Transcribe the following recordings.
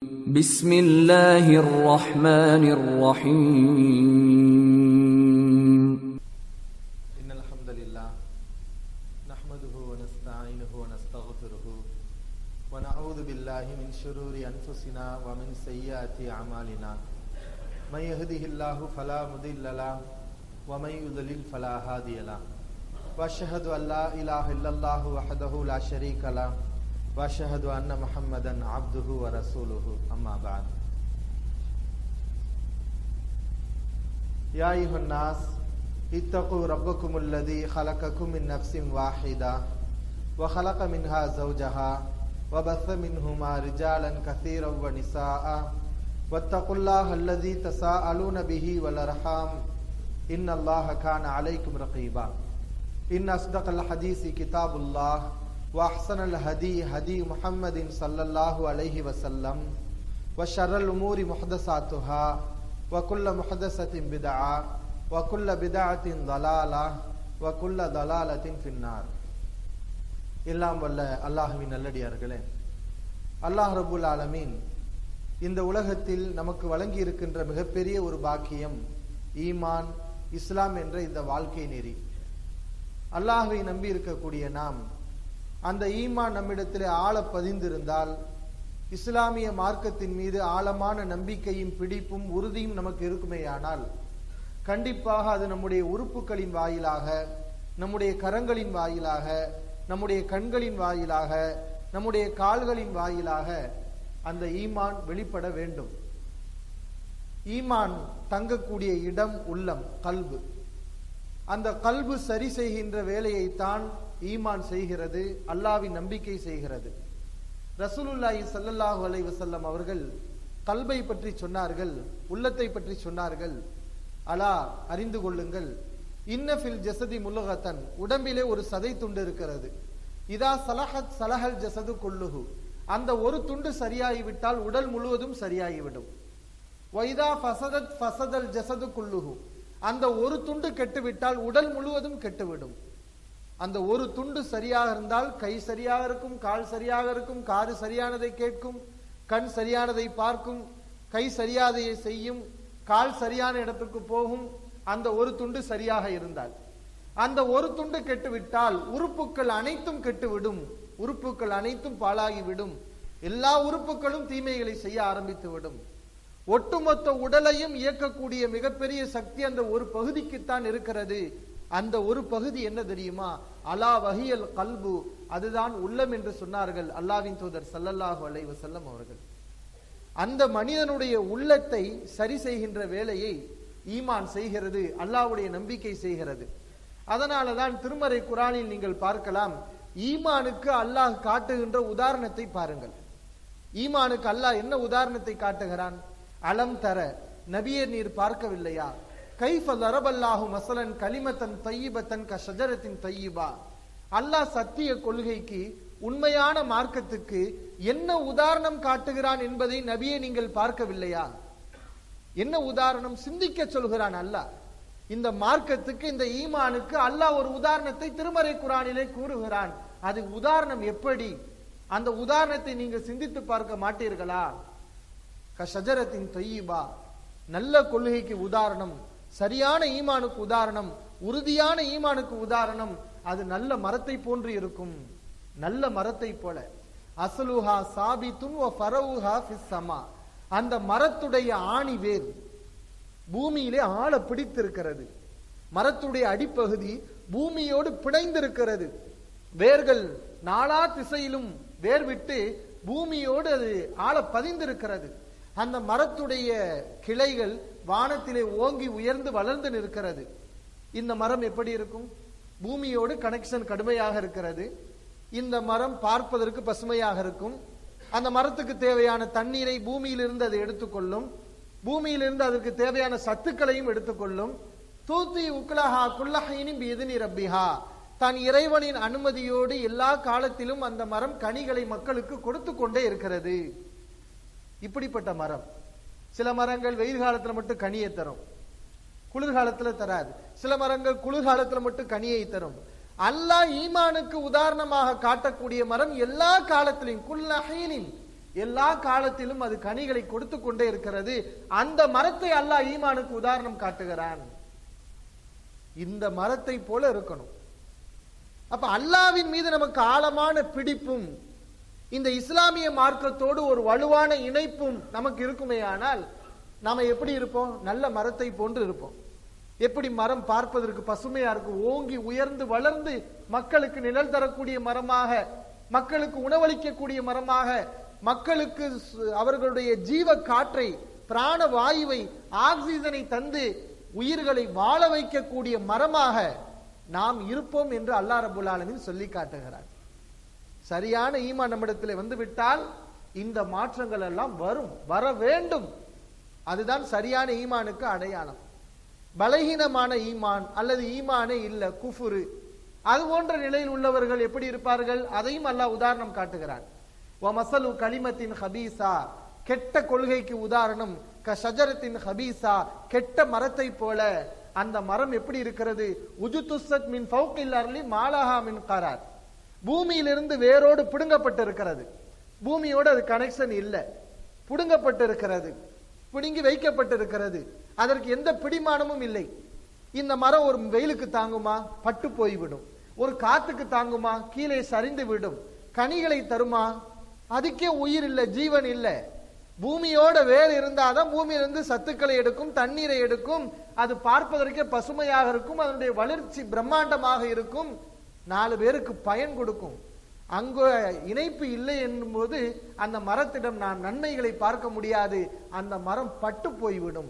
بسم الله الرحمن الرحيم إن الحمد لله نحمده ونستعينه ونستغفره ونعوذ بالله من شرور أنفسنا ومن سيئات أعمالنا من يهده الله فلا مضل له ومن يضلل فلا هادي له وأشهد أن لا إله إلا الله وحده لا شريك له وأشهد أن محمدا عبده ورسوله أما بعد يا أيها الناس اتقوا ربكم الذي خلقكم من نفس واحدة وخلق منها زوجها وبث منهما رجالا كثيرا ونساء واتقوا الله الذي تساءلون به والأرحام إن الله كان عليكم رقيبا إن أصدق الحديث كتاب الله وأحسن الهدي هدي محمد صلى الله عليه وسلم وشر الأمور محدثاتها وكل محدثة بدعة وكل بدعة ضلالة وكل ضلالة في النار எல்லாம் வல்ல அல்லாஹுவின் நல்லடியார்களே அல்லாஹ் ரபுல் ஆலமீன் இந்த உலகத்தில் நமக்கு வழங்கி இருக்கின்ற மிகப்பெரிய ஒரு பாக்கியம் ஈமான் இஸ்லாம் என்ற இந்த வாழ்க்கை நெறி அல்லாஹை நம்பி இருக்கக்கூடிய நாம் அந்த ஈமான் நம்மிடத்திலே ஆழ பதிந்திருந்தால் இஸ்லாமிய மார்க்கத்தின் மீது ஆழமான நம்பிக்கையும் பிடிப்பும் உறுதியும் நமக்கு இருக்குமேயானால் கண்டிப்பாக அது நம்முடைய உறுப்புகளின் வாயிலாக நம்முடைய கரங்களின் வாயிலாக நம்முடைய கண்களின் வாயிலாக நம்முடைய கால்களின் வாயிலாக அந்த ஈமான் வெளிப்பட வேண்டும் ஈமான் தங்கக்கூடிய இடம் உள்ளம் கல்பு அந்த கல்பு சரி செய்கின்ற வேலையைத்தான் ஈமான் செய்கிறது அல்லாவின் நம்பிக்கை செய்கிறது ரசூலுல்லாஹி ஸல்லல்லாஹு அலைஹி வஸல்லம் அவர்கள் கல்பை பற்றி சொன்னார்கள் உள்ளத்தை பற்றி சொன்னார்கள் அலா அறிந்து கொள்ளுங்கள் இன்னஃபில் ஜசதி முல்லகத்தன் உடம்பிலே ஒரு சதை துண்டு இருக்கிறது இதா சலஹத் சலஹல் ஜசது கொல்லுகு அந்த ஒரு துண்டு சரியாகிவிட்டால் உடல் முழுவதும் சரியாகிவிடும் வைதா ஃபசதத் ஃபசதல் ஜசது குல்லுகு அந்த ஒரு துண்டு கெட்டுவிட்டால் உடல் முழுவதும் கெட்டுவிடும் அந்த ஒரு துண்டு சரியாக இருந்தால் கை சரியாக இருக்கும் கால் சரியாக இருக்கும் காது சரியானதை கேட்கும் கண் சரியானதை பார்க்கும் கை சரியானதை செய்யும் கால் சரியான இடத்துக்கு போகும் அந்த ஒரு துண்டு சரியாக இருந்தால் அந்த ஒரு துண்டு கெட்டுவிட்டால் உறுப்புகள் அனைத்தும் கெட்டுவிடும் உறுப்புகள் அனைத்தும் பாழாகிவிடும் எல்லா உறுப்புகளும் தீமைகளை செய்ய ஆரம்பித்து விடும் ஒட்டுமொத்த உடலையும் இயக்கக்கூடிய மிகப்பெரிய சக்தி அந்த ஒரு பகுதிக்குத்தான் இருக்கிறது அந்த ஒரு பகுதி என்ன தெரியுமா அலா வஹியல் கல்பு அதுதான் உள்ளம் என்று சொன்னார்கள் அல்லாவின் தூதர் சல்லல்லாஹு அலைஹி வஸல்லம் அவர்கள் அந்த மனிதனுடைய உள்ளத்தை சரி செய்கின்ற வேலையை ஈமான் செய்கிறது அல்லாஹ்வுடைய நம்பிக்கை செய்கிறது அதனாலதான் திருமறை குரானில் நீங்கள் பார்க்கலாம் ஈமானுக்கு அல்லாஹ் காட்டுகின்ற உதாரணத்தை பாருங்கள் ஈமானுக்கு அல்லாஹ் என்ன உதாரணத்தை காட்டுகிறான் அலம் தர நபியர் நீர் பார்க்கவில்லையா கைஃப லரபல்லாஹு மசலன் கலிமத்தன் தையிபத்தன் க ஷஜரத்தின் தையிபா அல்லாஹ் சத்திய கொள்கைக்கு உண்மையான மார்க்கத்துக்கு என்ன உதாரணம் காட்டுகிறான் என்பதை நபியை நீங்கள் பார்க்கவில்லையா என்ன உதாரணம் சிந்திக்க சொல்கிறான் அல்லாஹ் இந்த மார்க்கத்துக்கு இந்த ஈமானுக்கு அல்லாஹ் ஒரு உதாரணத்தை திருமறை குரானிலே கூறுகிறான் அது உதாரணம் எப்படி அந்த உதாரணத்தை நீங்கள் சிந்தித்து பார்க்க மாட்டீர்களா கஷஜரத்தின் தொய்யிபா நல்ல கொள்கைக்கு உதாரணம் சரியான ஈமானுக்கு உதாரணம் உறுதியான ஈமானுக்கு உதாரணம் அது நல்ல மரத்தை போன்று இருக்கும் நல்ல மரத்தை போல அசலுஹா சாபித்துன் ஃபரவுஹா சமா அந்த மரத்துடைய ஆணி வேர் பூமியிலே ஆழ பிடித்திருக்கிறது மரத்துடைய அடிப்பகுதி பூமியோடு பிணைந்திருக்கிறது வேர்கள் நாலா திசையிலும் வேர் விட்டு பூமியோடு அது ஆழ பதிந்திருக்கிறது அந்த மரத்துடைய கிளைகள் வானத்திலே ஓங்கி உயர்ந்து வளர்ந்து நிற்கிறது இந்த மரம் எப்படி இருக்கும் பூமியோடு கனெக்ஷன் கடுமையாக இருக்கிறது இந்த மரம் பார்ப்பதற்கு பசுமையாக இருக்கும் அந்த மரத்துக்கு தேவையான தண்ணீரை பூமியிலிருந்து அது எடுத்துக்கொள்ளும் பூமியிலிருந்து அதற்கு தேவையான சத்துக்களையும் எடுத்துக்கொள்ளும் தூத்தி உக்லஹா குல்லஹைனின் எதினி ரப்பிஹா தான் இறைவனின் அனுமதியோடு எல்லா காலத்திலும் அந்த மரம் கனிகளை மக்களுக்கு கொடுத்து கொண்டே இருக்கிறது இப்படிப்பட்ட மரம் சில மரங்கள் வெயில் காலத்துல மட்டும் கனியை தரும் குளிர்காலத்துல தராது சில மரங்கள் குளிர்காலத்துல மட்டும் கனியை தரும் அல்லாஹ் ஈமானுக்கு உதாரணமாக காட்டக்கூடிய மரம் எல்லா காலத்திலும் குல்லஹீனின் எல்லா காலத்திலும் அது கனிகளை கொடுத்து கொண்டே இருக்கிறது அந்த மரத்தை அல்லாஹ் ஈமானுக்கு உதாரணம் காட்டுகிறான் இந்த மரத்தை போல இருக்கணும் அப்ப அல்லாவின் மீது நமக்கு ஆழமான பிடிப்பும் இந்த இஸ்லாமிய மார்க்கத்தோடு ஒரு வலுவான இணைப்பும் நமக்கு இருக்குமே ஆனால் நாம எப்படி இருப்போம் நல்ல மரத்தை போன்று இருப்போம் எப்படி மரம் பார்ப்பதற்கு பசுமையா இருக்கும் ஓங்கி உயர்ந்து வளர்ந்து மக்களுக்கு நிழல் தரக்கூடிய மரமாக மக்களுக்கு உணவளிக்கக்கூடிய மரமாக மக்களுக்கு சு- அவர்களுடைய ஜீவ காற்றை பிராண வாயுவை ஆக்சிஜனை தந்து உயிர்களை வாழ வைக்கக்கூடிய மரமாக நாம் இருப்போம் என்று அல்லாஹ் ரபுல் ஆலமீன் சொல்லி காட்டுகிறார் சரியான ஈமான் நம்மிடத்தில் வந்து விட்டால் இந்த மாற்றங்கள் எல்லாம் வரும் வர வேண்டும் அதுதான் சரியான ஈமானுக்கு அடையாளம் பலகீனமான ஈமான் அல்லது ஈமானே இல்ல குஃபுரு அது போன்ற நிலையில் உள்ளவர்கள் எப்படி இருப்பார்கள் அதையும் அல்லாஹ் உதாரணம் காட்டுகிறான் மசலு கலிமத்தின் ஹபீசா கெட்ட கொள்கைக்கு உதாரணம் க ஷஜரத்தின் ஹபீசா கெட்ட மரத்தை போல அந்த மரம் எப்படி இருக்கிறது உஜுதுசத் மின் ஃபௌகில் அர்லி மாலஹா மின் கரார் பூமியிலிருந்து வேரோடு பிடுங்கப்பட்டிருக்கிறது பூமியோட அது கனெக்ஷன் இல்லை புடுங்கப்பட்டிருக்கிறது பிடுங்கி வைக்கப்பட்டிருக்கிறது அதற்கு எந்த பிடிமானமும் இல்லை இந்த மரம் ஒரு வெயிலுக்கு தாங்குமா பட்டு போய்விடும் ஒரு காத்துக்கு தாங்குமா கீழே சரிந்து விடும் கனிகளை தருமா அதுக்கே உயிர் இல்லை ஜீவன் இல்லை பூமியோட வேர் இருந்தாதான் பூமியிலிருந்து சத்துக்களை எடுக்கும் தண்ணீரை எடுக்கும் அது பார்ப்பதற்கே பசுமையாக இருக்கும் அதனுடைய வளர்ச்சி பிரம்மாண்டமாக இருக்கும் நாலு பேருக்கு பயன் கொடுக்கும் அங்கு இணைப்பு இல்லை என்னும்போது அந்த மரத்திடம் நான் நன்மைகளை பார்க்க முடியாது அந்த மரம் பட்டு போய்விடும்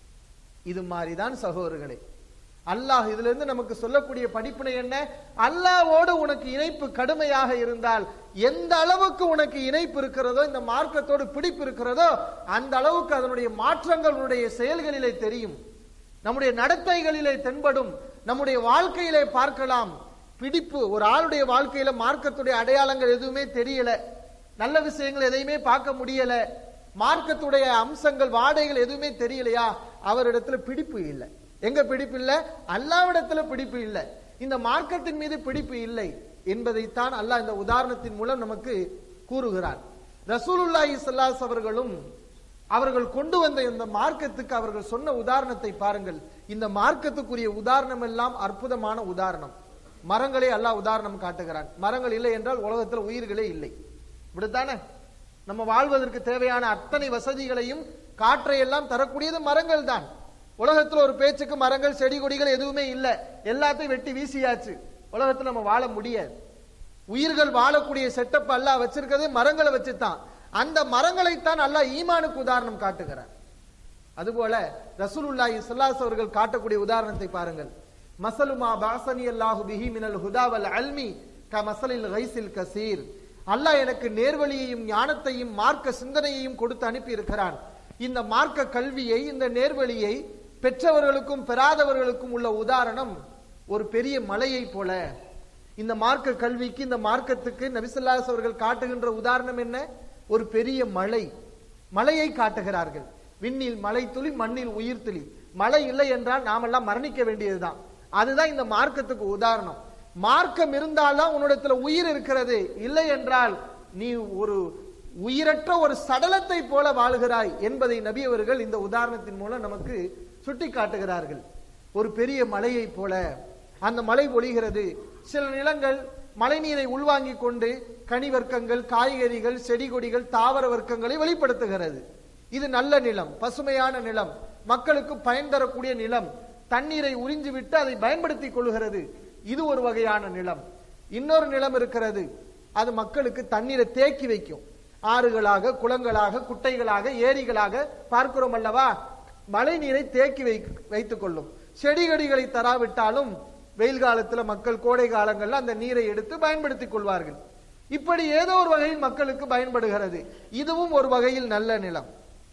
இது மாதிரிதான் சகோதரர்களே அல்லாஹ் இதுல இருந்து நமக்கு சொல்லக்கூடிய படிப்பினை என்ன அல்லாஹ்வோடு உனக்கு இணைப்பு கடுமையாக இருந்தால் எந்த அளவுக்கு உனக்கு இணைப்பு இருக்கிறதோ இந்த மார்க்கத்தோடு பிடிப்பு இருக்கிறதோ அந்த அளவுக்கு அதனுடைய மாற்றங்கள் உன்னுடைய செயல்களிலே தெரியும் நம்முடைய நடத்தைகளிலே தென்படும் நம்முடைய வாழ்க்கையிலே பார்க்கலாம் பிடிப்பு ஒரு ஆளுடைய வாழ்க்கையில மார்க்கத்துடைய அடையாளங்கள் எதுவுமே தெரியல நல்ல விஷயங்கள் எதையுமே பார்க்க முடியல மார்க்கத்துடைய அம்சங்கள் வாடைகள் எதுவுமே தெரியலையா அவரிடத்துல பிடிப்பு இல்லை எங்க பிடிப்பு இல்லை அல்லாவிடத்துல பிடிப்பு இல்லை இந்த மார்க்கத்தின் மீது பிடிப்பு இல்லை என்பதைத்தான் அல்லாஹ் இந்த உதாரணத்தின் மூலம் நமக்கு கூறுகிறார் ரசூலுல்லாஹி ஸல்லல்லாஹு அவர்களும் அவர்கள் கொண்டு வந்த இந்த மார்க்கத்துக்கு அவர்கள் சொன்ன உதாரணத்தை பாருங்கள் இந்த மார்க்கத்துக்குரிய உதாரணம் எல்லாம் அற்புதமான உதாரணம் மரங்களே அல்லாஹ் உதாரணம் காட்டுகிறான் மரங்கள் இல்லை என்றால் உலகத்தில் உயிர்களே இல்லை இப்படித்தானே நம்ம வாழ்வதற்கு தேவையான அத்தனை வசதிகளையும் காற்றை எல்லாம் தரக்கூடியது மரங்கள் தான் உலகத்துல ஒரு பேச்சுக்கு மரங்கள் செடி கொடிகள் எதுவுமே இல்லை எல்லாத்தையும் வெட்டி வீசியாச்சு உலகத்துல நம்ம வாழ முடியாது உயிர்கள் வாழக்கூடிய செட்டப் அல்லாஹ் வச்சிருக்கிறது மரங்களை வச்சுதான் அந்த மரங்களைத்தான் அல்லாஹ் ஈமானுக்கு உதாரணம் காட்டுகிறார் அதுபோல ரசூலுல்லாஹி ஸல்லல்லாஹு அவர்கள் காட்டக்கூடிய உதாரணத்தை பாருங்கள் மசலுமா பாசனி அல்லாஹு பிஹி மினல் ஹுதா வல் அல்மி க மசலில் கைசில் கசீர் அல்லாஹ் எனக்கு நேர்வழியையும் ஞானத்தையும் மார்க்க சிந்தனையையும் கொடுத்து அனுப்பி இருக்கிறான் இந்த மார்க்க கல்வியை இந்த நேர்வழியை பெற்றவர்களுக்கும் பெறாதவர்களுக்கும் உள்ள உதாரணம் ஒரு பெரிய மலையை போல இந்த மார்க்க கல்விக்கு இந்த மார்க்கத்துக்கு நபிசல்லாஸ் அவர்கள் காட்டுகின்ற உதாரணம் என்ன ஒரு பெரிய மலை மலையை காட்டுகிறார்கள் விண்ணில் மலை துளி மண்ணில் உயிர் துளி மழை இல்லை என்றால் நாமெல்லாம் மரணிக்க வேண்டியதுதான் அதுதான் இந்த மார்க்கத்துக்கு உதாரணம் மார்க்கம் இருந்தால்தான் உன்னிடத்துல உயிர் இருக்கிறது இல்லை என்றால் நீ ஒரு உயிரற்ற ஒரு சடலத்தை போல வாழ்கிறாய் என்பதை நபி அவர்கள் இந்த உதாரணத்தின் மூலம் நமக்கு சுட்டி காட்டுகிறார்கள் ஒரு பெரிய மலையை போல அந்த மலை பொழிகிறது சில நிலங்கள் மழை நீரை உள்வாங்கிக் கொண்டு கனி வர்க்கங்கள் காய்கறிகள் செடி கொடிகள் தாவர வர்க்கங்களை வெளிப்படுத்துகிறது இது நல்ல நிலம் பசுமையான நிலம் மக்களுக்கு பயன் தரக்கூடிய நிலம் தண்ணீரை உறிஞ்சி விட்டு அதை பயன்படுத்திக் கொள்கிறது இது ஒரு வகையான நிலம் இன்னொரு நிலம் இருக்கிறது அது மக்களுக்கு தண்ணீரை தேக்கி வைக்கும் ஆறுகளாக குளங்களாக குட்டைகளாக ஏரிகளாக பார்க்கிறோம் அல்லவா மழை நீரை தேக்கி வை வைத்துக் கொள்ளும் செடி கொடிகளை தராவிட்டாலும் வெயில் காலத்துல மக்கள் கோடை காலங்கள்ல அந்த நீரை எடுத்து பயன்படுத்திக் கொள்வார்கள் இப்படி ஏதோ ஒரு வகையில் மக்களுக்கு பயன்படுகிறது இதுவும் ஒரு வகையில் நல்ல நிலம்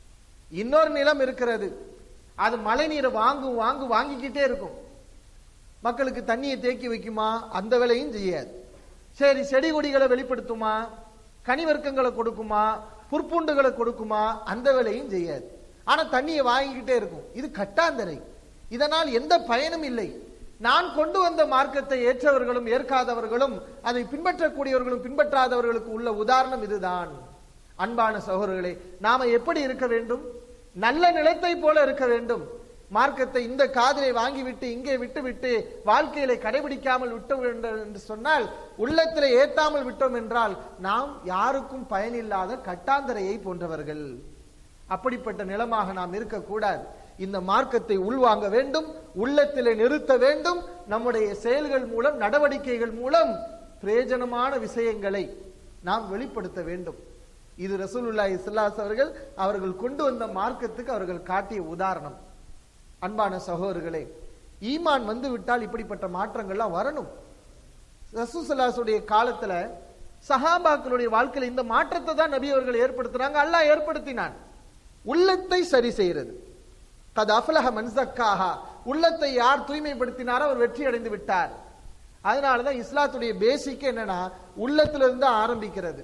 இன்னொரு நிலம் இருக்கிறது அது மழை நீரை வாங்கும் வாங்கு வாங்கிக்கிட்டே இருக்கும் மக்களுக்கு தண்ணியை தேக்கி வைக்குமா அந்த வேலையும் செய்யாது சரி செடி கொடிகளை வெளிப்படுத்துமா கனிவர்க்கங்களை கொடுக்குமா புற்பூண்டுகளை கொடுக்குமா அந்த வேலையும் செய்யாது ஆனா தண்ணியை வாங்கிக்கிட்டே இருக்கும் இது கட்டாந்தரை இதனால் எந்த பயனும் இல்லை நான் கொண்டு வந்த மார்க்கத்தை ஏற்றவர்களும் ஏற்காதவர்களும் அதை பின்பற்றக்கூடியவர்களும் பின்பற்றாதவர்களுக்கு உள்ள உதாரணம் இதுதான் அன்பான சகோதரர்களே நாம எப்படி இருக்க வேண்டும் நல்ல நிலத்தை போல இருக்க வேண்டும் மார்க்கத்தை இந்த காதிலே வாங்கிவிட்டு இங்கே விட்டு விட்டு வாழ்க்கையில கடைபிடிக்காமல் விட்டு வேண்டும் என்று சொன்னால் உள்ளத்திலே ஏத்தாமல் விட்டோம் என்றால் நாம் யாருக்கும் பயனில்லாத கட்டாந்தரையை போன்றவர்கள் அப்படிப்பட்ட நிலமாக நாம் இருக்கக்கூடாது இந்த மார்க்கத்தை உள்வாங்க வேண்டும் உள்ளத்திலே நிறுத்த வேண்டும் நம்முடைய செயல்கள் மூலம் நடவடிக்கைகள் மூலம் பிரயோஜனமான விஷயங்களை நாம் வெளிப்படுத்த வேண்டும் இது ரசூலுல்லாஹி ஸல்லல்லாஹு அவர்கள் அவர்கள் கொண்டு வந்த மார்க்கத்துக்கு அவர்கள் காட்டிய உதாரணம் அன்பான சகோதரர்களே ஈமான் வந்து விட்டால் இப்படிப்பட்ட மாற்றங்கள்லாம் வரணும் ரசூசல்லாசுடைய காலத்துல சஹாபாக்களுடைய வாழ்க்கையில இந்த மாற்றத்தை தான் நபி அவர்கள் ஏற்படுத்துறாங்க அல்லாஹ் ஏற்படுத்தினான் உள்ளத்தை சரி செய்யறது கத் அஃபலஹ மன்சக்காஹா உள்ளத்தை யார் தூய்மைப்படுத்தினாரோ அவர் வெற்றி அடைந்து விட்டார் அதனாலதான் இஸ்லாத்துடைய பேசிக் என்னன்னா உள்ளத்துல இருந்து ஆரம்பிக்கிறது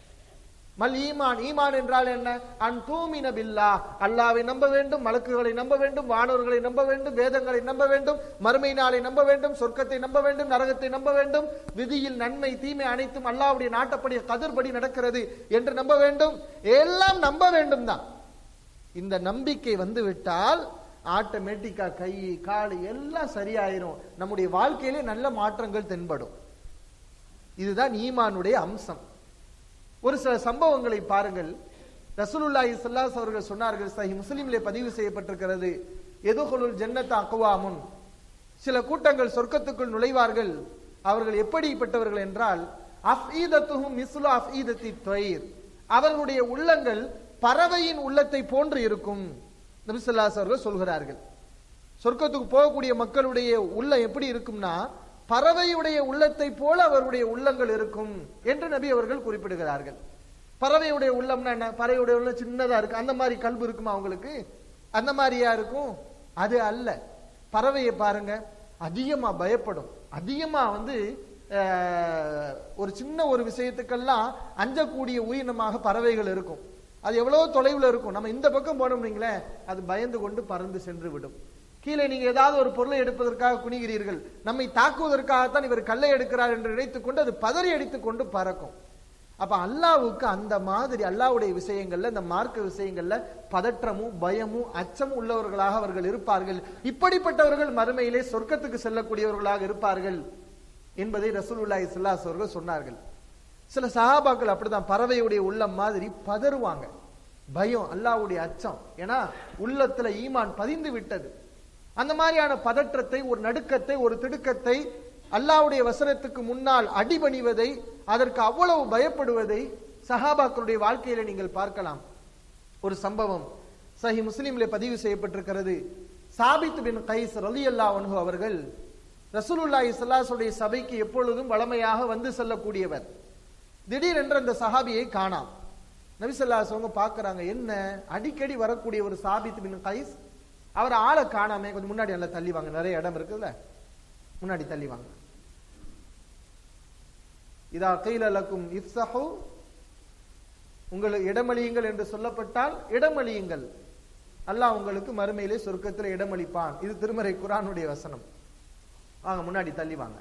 மல் ஈமான் ஈமான் என்றால் என்ன அன் தூமின பில்லா அல்லாவை நம்ப வேண்டும் மலக்குகளை நம்ப வேண்டும் வானவர்களை நம்ப வேண்டும் வேதங்களை நம்ப வேண்டும் மறுமை நாளை நம்ப வேண்டும் சொர்க்கத்தை நம்ப வேண்டும் நரகத்தை நம்ப வேண்டும் விதியில் நன்மை தீமை அனைத்தும் அல்லாவுடைய நாட்டப்படி கதிர்படி நடக்கிறது என்று நம்ப வேண்டும் எல்லாம் நம்ப வேண்டும் தான் இந்த நம்பிக்கை வந்து விட்டால் ஆட்டோமேட்டிக்கா கை கால் எல்லாம் சரியாயிரும் நம்முடைய வாழ்க்கையிலே நல்ல மாற்றங்கள் தென்படும் இதுதான் ஈமானுடைய அம்சம் ஒரு சில சம்பவங்களை பாருங்கள் ரசூலுல்லாஹி ஸல்லல்லாஹு அவர்கள் சொன்னார்கள் சஹி முஸ்லிமிலே பதிவு செய்யப்பட்டிருக்கிறது எதுகுலுல் ஜன்னத் அக்வாமுன் சில கூட்டங்கள் சொர்க்கத்துக்குள் நுழைவார்கள் அவர்கள் எப்படிப்பட்டவர்கள் என்றால் அஃஈதத்துஹும் மிஸ்லு அஃஈதத்தி தொயிர் அவர்களுடைய உள்ளங்கள் பறவையின் உள்ளத்தை போன்று இருக்கும் நபி ஸல்லல்லாஹு அவர்கள் சொல்கிறார்கள் சொர்க்கத்துக்கு போகக்கூடிய மக்களுடைய உள்ளம் எப்படி இருக்கும்னா பறவையுடைய உள்ளத்தை போல அவருடைய உள்ளங்கள் இருக்கும் என்று நபி அவர்கள் குறிப்பிடுகிறார்கள் பறவையுடைய உள்ளம்னா என்ன பறவையுடைய உள்ளம் சின்னதா இருக்கு அந்த மாதிரி கல்பு இருக்குமா அவங்களுக்கு அந்த மாதிரியா இருக்கும் அது அல்ல பறவையை பாருங்க அதிகமா பயப்படும் அதிகமா வந்து அஹ், ஒரு சின்ன ஒரு விஷயத்துக்கெல்லாம் அஞ்சக்கூடிய உயிரினமாக பறவைகள் இருக்கும் அது எவ்வளவு தொலைவுல இருக்கும் நம்ம இந்த பக்கம் போனோம்னீங்களே அது பயந்து கொண்டு பறந்து சென்று விடும் கீழே நீங்க ஏதாவது ஒரு பொருளை எடுப்பதற்காக குனிகிறீர்கள் நம்மை தாக்குவதற்காகத்தான் இவர் கல்லை எடுக்கிறார் என்று நினைத்துக் கொண்டு அது பதறி அடித்துக் கொண்டு பறக்கும் அப்ப அல்லாவுக்கு அந்த மாதிரி அல்லாவுடைய விஷயங்கள்ல இந்த மார்க்க விஷயங்கள்ல பதற்றமும் பயமும் அச்சமும் உள்ளவர்களாக அவர்கள் இருப்பார்கள் இப்படிப்பட்டவர்கள் மறுமையிலே சொர்க்கத்துக்கு செல்லக்கூடியவர்களாக இருப்பார்கள் என்பதை ரசூலுல்லாஹி ஸல்லல்லாஹு அலைஹி அவர்கள் சொன்னார்கள் சில சஹாபாக்கள் அப்படிதான் பறவையுடைய உள்ளம் மாதிரி பதறுவாங்க பயம் அல்லாஹ்வுடைய அச்சம் ஏன்னா உள்ளத்துல ஈமான் பதிந்து விட்டது அந்த மாதிரியான பதற்றத்தை ஒரு நடுக்கத்தை ஒரு திடுக்கத்தை அல்லாஹ்வுடைய வசனத்துக்கு முன்னால் அடிபணிவதை அதற்கு அவ்வளவு பயப்படுவதை சஹாபாக்களுடைய வாழ்க்கையில நீங்கள் பார்க்கலாம் ஒரு சம்பவம் சஹி முஸ்லிம்ல பதிவு செய்யப்பட்டிருக்கிறது சாபித் பின் கைஸ் ரலியல்லாஹு அன்ஹு அவர்கள் ரசூலுல்லாஹி ஸல்லல்லாஹு சபைக்கு எப்பொழுதும் வளமையாக வந்து செல்லக்கூடியவர் திடீரென்று அந்த சஹாபியை காணாம் நபி ஸல்லல்லாஹு அலைஹி வஸல்லம் பார்க்கறாங்க என்ன அடிக்கடி வரக்கூடிய ஒரு சாபித் பின் கைஸ் அவர் ஆளை காணாம கொஞ்சம் முன்னாடி நல்லா தள்ளி வாங்க நிறைய இடம் இருக்குல்ல முன்னாடி தள்ளி வாங்க இதா கைல லக்கும் இஃப்ஸஹு உங்களுக்கு இடமளியுங்கள் என்று சொல்லப்பட்டால் இடமளியுங்கள் அல்லாஹ் உங்களுக்கு மறுமையிலே சொர்க்கத்தில் இடமளிப்பான் இது திருமறை குரானுடைய வசனம் வாங்க முன்னாடி தள்ளி வாங்க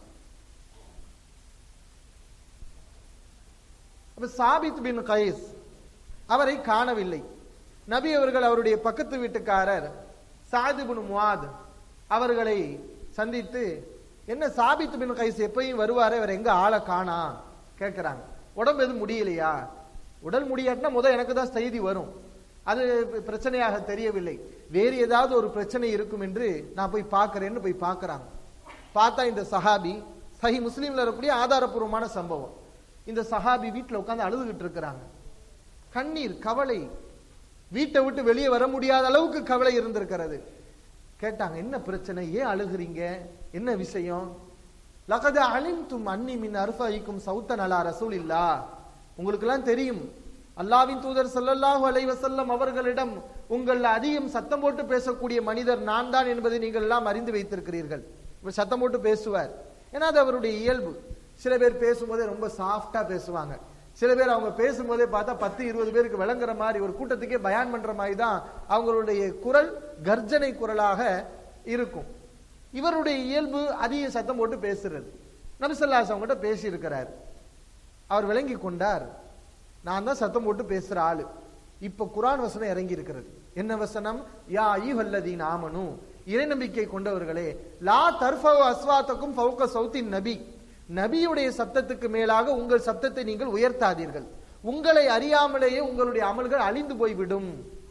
அப்ப சாபித் பின் கைஸ் அவரை காணவில்லை நபி அவர்கள் அவருடைய பக்கத்து வீட்டுக்காரர் சாது பின் முவாத் அவர்களை சந்தித்து என்ன சாபித் பின் கைஸ் எப்பயும் வருவாரே அவர் எங்க ஆளை காணா கேட்கிறாங்க உடம்பு எதுவும் முடியலையா உடல் முடியாட்டினா முத எனக்கு தான் செய்தி வரும் அது பிரச்சனையாக தெரியவில்லை வேறு ஏதாவது ஒரு பிரச்சனை இருக்கும் என்று நான் போய் பார்க்கிறேன்னு போய் பார்க்கறாங்க பார்த்தா இந்த சஹாபி சஹி முஸ்லீம்ல இருக்கக்கூடிய ஆதாரபூர்வமான சம்பவம் இந்த சஹாபி வீட்டுல உட்கார்ந்து அழுதுகிட்டு இருக்கிறாங்க கண்ணீர் கவலை வீட்டை விட்டு வெளியே வர முடியாத அளவுக்கு கவலை இருந்திருக்கிறது கேட்டாங்க என்ன பிரச்சனை ஏன் அழுகுறீங்க என்ன விஷயம் லகத அலிம்தும் அன்னி மின் அர்ஃபாயிக்கும் சௌத்தன் அலா ரசூல் இல்லா உங்களுக்கு எல்லாம் தெரியும் அல்லாவின் தூதர் ஸல்லல்லாஹு அலைஹி வஸல்லம் அவர்களிடம் உங்கள் அதிகம் சத்தம் போட்டு பேசக்கூடிய மனிதர் நான் தான் என்பதை நீங்கள் எல்லாம் அறிந்து வைத்திருக்கிறீர்கள் இவர் சத்தம் போட்டு பேசுவார் ஏன்னா அது அவருடைய இயல்பு சில பேர் பேசும்போதே ரொம்ப சாஃப்டா பேசுவாங்க சில பேர் அவங்க பேசும்போதே பார்த்தா பத்து இருபது பேருக்கு விளங்குற மாதிரி ஒரு கூட்டத்துக்கே பயான் பண்ற மாதிரி தான் அவங்களுடைய குரல் கர்ஜனை குரலாக இருக்கும் இவருடைய இயல்பு அதிக சத்தம் போட்டு பேசுறது நபிசல்லாஸ் அவங்ககிட்ட பேசி இருக்கிறார் அவர் விளங்கி கொண்டார் நான் தான் சத்தம் போட்டு பேசுற ஆளு இப்ப குரான் வசனம் இறங்கி இருக்கிறது என்ன வசனம் யா ஐயுஹல்லதீன் ஆமனு இறை நம்பிக்கை கொண்டவர்களே லா தர்ஃபவு அஸ்வாத்தக்கும் ஃபவுக சௌத்தின் நபி நபியுடைய சப்தத்துக்கு மேலாக உங்கள் சப்தத்தை நீங்கள் உயர்த்தாதீர்கள் உங்களை அறியாமலேயே உங்களுடைய அமல்கள் அழிந்து போய்விடும்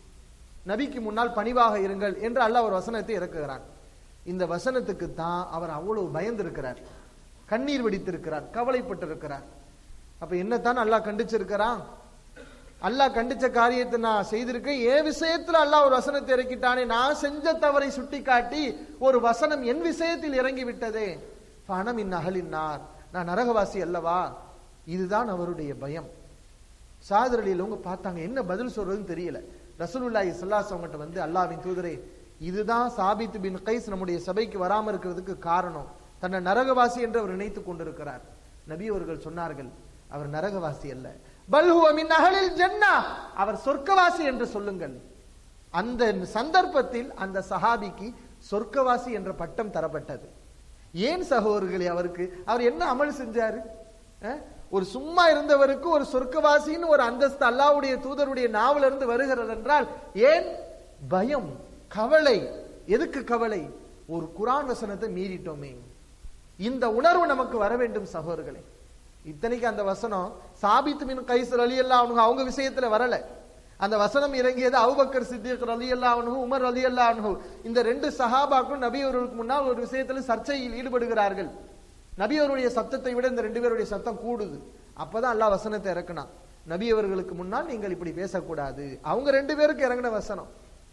நபிக்கு முன்னால் பணிவாக இருங்கள் என்று அல்லாஹ் ஒரு வசனத்தை இறக்குகிறான் இந்த வசனத்துக்கு தான் அவர் அவ்வளவு பயந்திருக்கிறார் கண்ணீர் வெடித்திருக்கிறார் கவலைப்பட்டிருக்கிறார் அப்ப என்னத்தான் அல்லாஹ் கண்டிச்சிருக்கிறான் அல்லாஹ் கண்டிச்ச காரியத்தை நான் செய்திருக்கேன் என் விஷயத்துல அல்லாஹ் ஒரு வசனத்தை இறக்கிட்டானே நான் செஞ்ச தவறை சுட்டிக்காட்டி ஒரு வசனம் என் விஷயத்தில் இறங்கி விட்டதே பணம் இன் அகலினார் நான் நரகவாசி அல்லவா இதுதான் அவருடைய பயம் சாதரலியில் அவங்க பார்த்தாங்க என்ன பதில் சொல்றதுன்னு தெரியல ரசூலுல்லாஹி ஸல்லல்லாஹு அவங்ககிட்ட வந்து அல்லாஹ்வின் தூதரே இதுதான் சாபித் பின் கைஸ் நம்முடைய சபைக்கு வராம இருக்கிறதுக்கு காரணம் தன்னை நரகவாசி என்று அவர் நினைத்துக் கொண்டிருக்கிறார் நபி அவர்கள் சொன்னார்கள் அவர் நரகவாசி அல்ல பல் ஹுவ மின் அஹலில் ஜன்னா அவர் சொர்க்கவாசி என்று சொல்லுங்கள் அந்த சந்தர்ப்பத்தில் அந்த சஹாபிக்கு சொர்க்கவாசி என்ற பட்டம் தரப்பட்டது ஏன் சகோதரர்களே அவருக்கு அவர் என்ன அமல் செஞ்சாரு அஹ்? ஒரு சும்மா இருந்தவருக்கு ஒரு சொர்க்கவாசின்னு ஒரு அந்தஸ்து அல்லாஹ்வுடைய தூதருடைய நாவல இருந்து வருகிறது என்றால் ஏன் பயம் கவலை எதுக்கு கவலை ஒரு குரான் வசனத்தை மீறிட்டோமே இந்த உணர்வு நமக்கு வர வேண்டும் சகோதரர்களே இத்தனைக்கு அந்த வசனம் சாபித் மின் கைசர் அலி அல்லா அவங்க விஷயத்துல வரல அந்த வசனம் இறங்கியது அவுபக்கர் சித்திக் அலி அல்லா உமர் அலி அல்லா இந்த ரெண்டு சஹாபாக்களும் நபி அவர்களுக்கு முன்னால் ஒரு விஷயத்துல சர்ச்சையில் ஈடுபடுகிறார்கள் நபி அவருடைய சத்தத்தை விட இந்த ரெண்டு பேருடைய சத்தம் கூடுது அப்பதான் அல்லாஹ் வசனத்தை இறக்குனான் நபி அவர்களுக்கு முன்னால் நீங்கள் இப்படி பேசக்கூடாது அவங்க ரெண்டு பேருக்கு இறங்கின வசனம்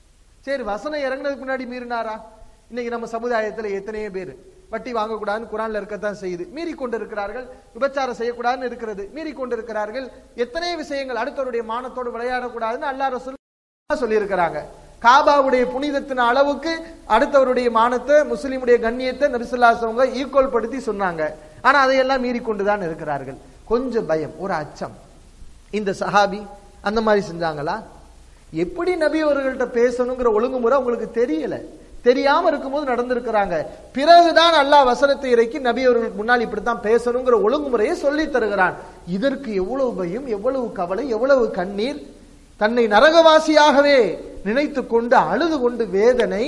சரி வசனம் இறங்குனதுக்கு முன்னாடி மீறினாரா இன்னைக்கு நம்ம சமுதாயத்துல எத்தனையோ பேர் வட்டி வாங்கக்கூடாதுன்னு குரான்ல இருக்கத்தான் செய்யுது மீறி கொண்டு இருக்கிறார்கள் விபச்சாரம் செய்யக்கூடாதுன்னு இருக்கிறது மீறி கொண்டு இருக்கிறார்கள் எத்தனை விஷயங்கள் அடுத்தவருடைய மானத்தோடு விளையாடக்கூடாதுன்னு அல்லாஹ் ரசூல் சொல்லி இருக்கிறாங்க காபாவுடைய புனிதத்தின் அளவுக்கு அடுத்தவருடைய மானத்தை முஸ்லிமுடைய கண்ணியத்தை நபிசுல்லாசவங்க ஈக்குவல் படுத்தி சொன்னாங்க ஆனா அதையெல்லாம் மீறி கொண்டுதான் இருக்கிறார்கள் கொஞ்சம் பயம் ஒரு அச்சம் இந்த சஹாபி அந்த மாதிரி செஞ்சாங்களா எப்படி நபி அவர்கள்ட்ட பேசணுங்கிற ஒழுங்குமுறை உங்களுக்கு தெரியல தெரியாம இருக்கும்போது நடந்திருக்கிறாங்க பிறகுதான் அல்லாஹ் வசனத்தை இறக்கி நபி அவர்களுக்கு முன்னால் இப்படித்தான் பேசணுங்கிற ஒழுங்குமுறையை சொல்லி தருகிறான் இதற்கு எவ்வளவு பயம் எவ்வளவு கவலை எவ்வளவு கண்ணீர் தன்னை நரகவாசியாகவே நினைத்து கொண்டு அழுது கொண்டு வேதனை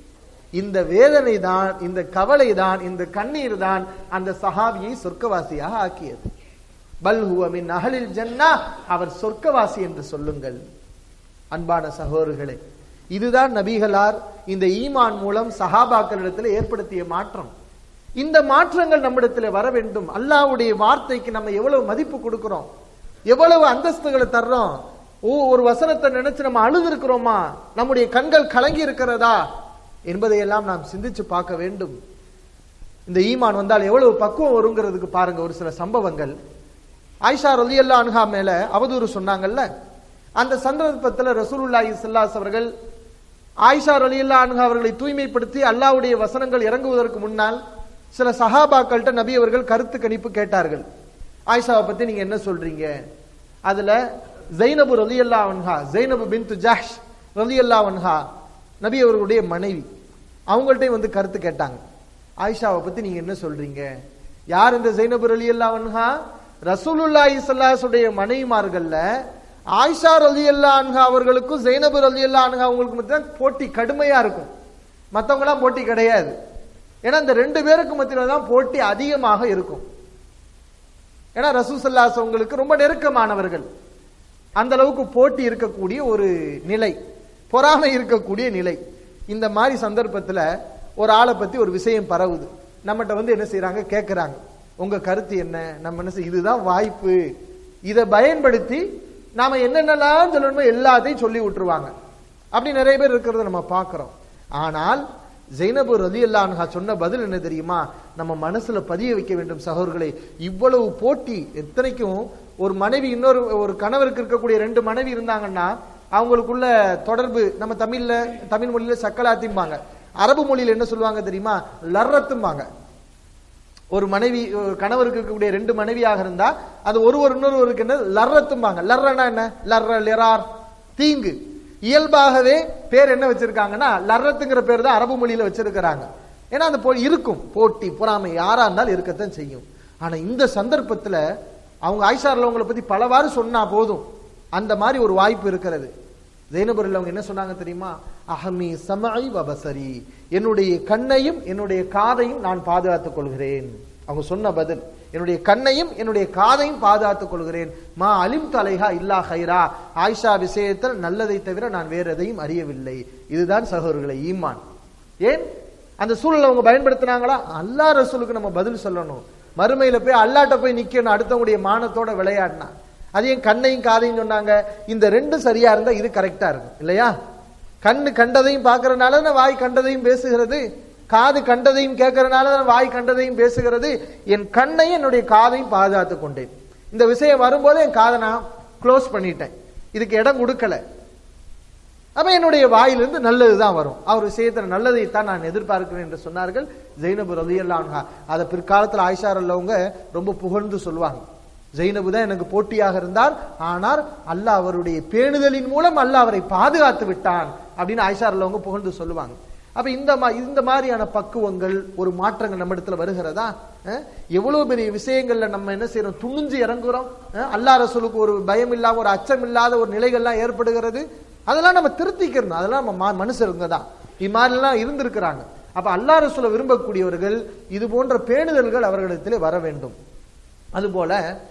இந்த வேதனை தான் இந்த கவலை தான் இந்த கண்ணீர் தான் அந்த சஹாபியை சொர்க்கவாசியாக ஆக்கியது பல் ஹுவ மின் அகலில் ஜன்னா அவர் சொர்க்கவாசி என்று சொல்லுங்கள் அன்பான சகோதரர்களே இதுதான் நபிகளார் இந்த ஈமான் மூலம் சஹாபாக்களிடத்தில் ஏற்படுத்திய மாற்றம் இந்த மாற்றங்கள் நம்மிடத்தில் வர வேண்டும் அல்லாஹ்வுடைய வார்த்தைக்கு நம்ம எவ்வளவு மதிப்பு கொடுக்கிறோம் எவ்வளவு அந்தஸ்துகளை தர்றோம் ஓ ஒரு வசனத்தை நினைச்சு நம்ம அழுது இருக்கிறோமா நம்முடைய கண்கள் கலங்கி இருக்கிறதா என்பதையெல்லாம் நாம் சிந்திச்சு பார்க்க வேண்டும் இந்த ஈமான் வந்தால் எவ்வளவு பக்குவம் வருங்கிறதுக்கு பாருங்க ஒரு சில சம்பவங்கள் ஆயிஷா ரலியல்லா அன்ஹா மேல அவதூறு சொன்னாங்கல்ல அந்த சந்தர்ப்பத்தில் ரசூலுல்லாஹி ஸல்லல்லாஹு அவர்கள் ஆயிஷா ரலியல்லா அன்ஹா அவர்களை தூய்மைப்படுத்தி அல்லாஹ்வுடைய வசனங்கள் இறங்குவதற்கு முன்னால் சில சஹாபாக்கள்கிட்ட நபி அவர்கள் கருத்து கணிப்பு கேட்டார்கள் ஆயிஷாவை பத்தி நீங்க என்ன சொல்றீங்க அதுல ஜைனபு ரலியல்லா அன்ஹா ஜைனபு பின்து ஜஹ்ஷ் ரலியல்லா அன்ஹா நபி அவர்களுடைய மனைவி அவங்கள்ட்ட வந்து கருத்து கேட்டாங்க ஆயிஷாவை பத்தி நீங்க என்ன சொல்றீங்க யார் இந்த ஜைனபு ரலியல்லா அன்ஹா ரசூலுல்லாஹி ஸல்லல்லாஹுடைய மனைவிமார்கள்ல ஆயிஷா ரலியல்லா அன்ஹா அவர்களுக்கும் ஜைனபு ரலியல்லா அன்ஹா அவங்களுக்கு மத்திய போட்டி கடுமையா இருக்கும் மத்தவங்கலாம் போட்டி கிடையாது ஏன்னா இந்த ரெண்டு பேருக்கு மத்தியில தான் போட்டி அதிகமாக இருக்கும் ஏன்னா ரசூசல்லாஸ் அவங்களுக்கு ரொம்ப நெருக்கமானவர்கள் அந்த அளவுக்கு போட்டி இருக்கக்கூடிய ஒரு நிலை பொறாமை இருக்கக்கூடிய நிலை இந்த மாதிரி சந்தர்ப்பத்துல ஒரு ஆளை பத்தி ஒரு விஷயம் பரவுது நம்மகிட்ட வந்து என்ன செய்யறாங்க கேட்கறாங்க உங்க கருத்து என்ன நம்ம என்ன செய்ய இதுதான் வாய்ப்பு இதை பயன்படுத்தி நாம என்னென்னலாம் சொல்லணுமோ எல்லாத்தையும் சொல்லி விட்டுருவாங்க அப்படி நிறைய பேர் இருக்கிறத நம்ம பார்க்கிறோம் ஆனால் ஜெய்னபு ரலி அல்லான்ஹா சொன்ன பதில் என்ன தெரியுமா நம்ம மனசுல பதிய வைக்க வேண்டும் சகோதரர்களே இவ்வளவு போட்டி எத்தனைக்கும் ஒரு மனைவி இன்னொரு ஒரு கணவருக்கு இருக்கக்கூடிய ரெண்டு மனைவி இருந்தாங்கன்னா அவங்களுக்குள்ள தொடர்பு நம்ம தமிழ்ல தமிழ் மொழியில சக்கலாத்திம்பாங்க அரபு மொழியில என்ன சொல்லுவாங்க தெரியுமா லர்ரத்தும்பாங்க ஒரு மனைவி ஒரு கணவருக்கு இருக்கக்கூடிய ரெண்டு மனைவியாக இருந்தா அது ஒருவர் இன்னொருவருக்கு என்ன லர்ரத்தும்பாங்க லர்ரனா என்ன லர்ர லிரார் தீங்கு இயல்பாகவே பேர் என்ன வச்சிருக்காங்கன்னா லர்ரத்துங்கிற பேர் தான் அரபு மொழியில வச்சிருக்கிறாங்க ஏன்னா அந்த போ- இருக்கும் போட்டி பொறாமை யாரா இருந்தாலும் இருக்கத்தான் செய்யும் ஆனா இந்த சந்தர்ப்பத்துல அவங்க ஆயிஷாரில் அவங்களை பத்தி பலவாறு சொன்னா போதும் அந்த மாதிரி ஒரு வாய்ப்பு இருக்கிறது ஜெயினபுரில் அவங்க என்ன சொன்னாங்க தெரியுமா அஹமி சமஐ வபசரி என்னுடைய கண்ணையும் என்னுடைய காதையும் நான் பாதுகாத்துக் கொள்கிறேன் அவங்க சொன்ன பதில் என்னுடைய கண்ணையும் என்னுடைய காதையும் பாதுகாத்துக் கொள்கிறேன் மா அலிம் தலைஹா இல்லா ஹைரா ஆயிஷா விஷயத்தில் நல்லதை தவிர நான் வேற எதையும் அறியவில்லை இதுதான் சகோதரர்களை ஈமான் ஏன் அந்த சூழலை அவங்க பயன்படுத்தினாங்களா அல்லா ரசூலுக்கு நம்ம பதில் சொல்லணும் மறுமையில போய் அல்லாட்ட போய் நிக்கணும் அடுத்தவங்களுடைய மானத்தோட விளையாடினா அது என் கண்ணையும் காதையும் சொன்னாங்க இந்த ரெண்டும் சரியா இருந்தா இது கரெக்டா இருக்கும் இல்லையா கண்ணு கண்டதையும் பார்க்கறதுனால தானே வாய் கண்டதையும் பேசுகிறது காது கண்டதையும் கேட்கறதுனால தான் வாய் கண்டதையும் பேசுகிறது என் கண்ணையும் என்னுடைய காதையும் பாதுகாத்து கொண்டேன் இந்த விஷயம் வரும்போது என் காதை நான் க்ளோஸ் பண்ணிட்டேன் இதுக்கு இடம் கொடுக்கல அப்ப என்னுடைய வாயிலிருந்து நல்லது தான் வரும் அவர் விஷயத்துல நல்லதைத்தான் நான் எதிர்பார்க்கிறேன் என்று சொன்னார்கள் ஜெயினபு ரலியல்லான்ஹா அதை பிற்காலத்தில் ஆயிஷார் அல்லவங்க ரொம்ப புகழ்ந்து சொல்லுவாங்க ஜெயினபு தான் எனக்கு போட்டியாக இருந்தார் ஆனால் அல்லாஹ் அவருடைய பேணுதலின் மூலம் அல்லாஹ் அவரை பாதுகாத்து விட்டான் அப்படின்னு ஆயிஷார் அல்லவங்க புகழ்ந்து சொல்லுவாங்க அப்ப இந்த மா இந்த மாதிரியான பக்குவங்கள் ஒரு மாற்றங்கள் நம்ம இடத்துல வருகிறதா அஹ், எவ்வளவு பெரிய விஷயங்கள்ல நம்ம என்ன செய்யறோம் துணிஞ்சு இறங்குறோம் அஹ், அல்லாஹ் ரசூலுக்கு ஒரு பயம் இல்லாம ஒரு அச்சம் இல்லாத ஒரு நிலைகள்லாம் ஏற்படுகிறது அதெல்லாம் நம்ம திருத்திக்கிறணும் அதெல்லாம் நம்ம மா- மனுஷருங்க தான் இது மாதிரிலாம் இருந்திருக்கிறாங்க அப்ப அல்லாஹ் ரசூலை விரும்பக்கூடியவர்கள் இது போன்ற பேணுதல்கள் அவர்களிடத்திலே வர வேண்டும் அதுபோல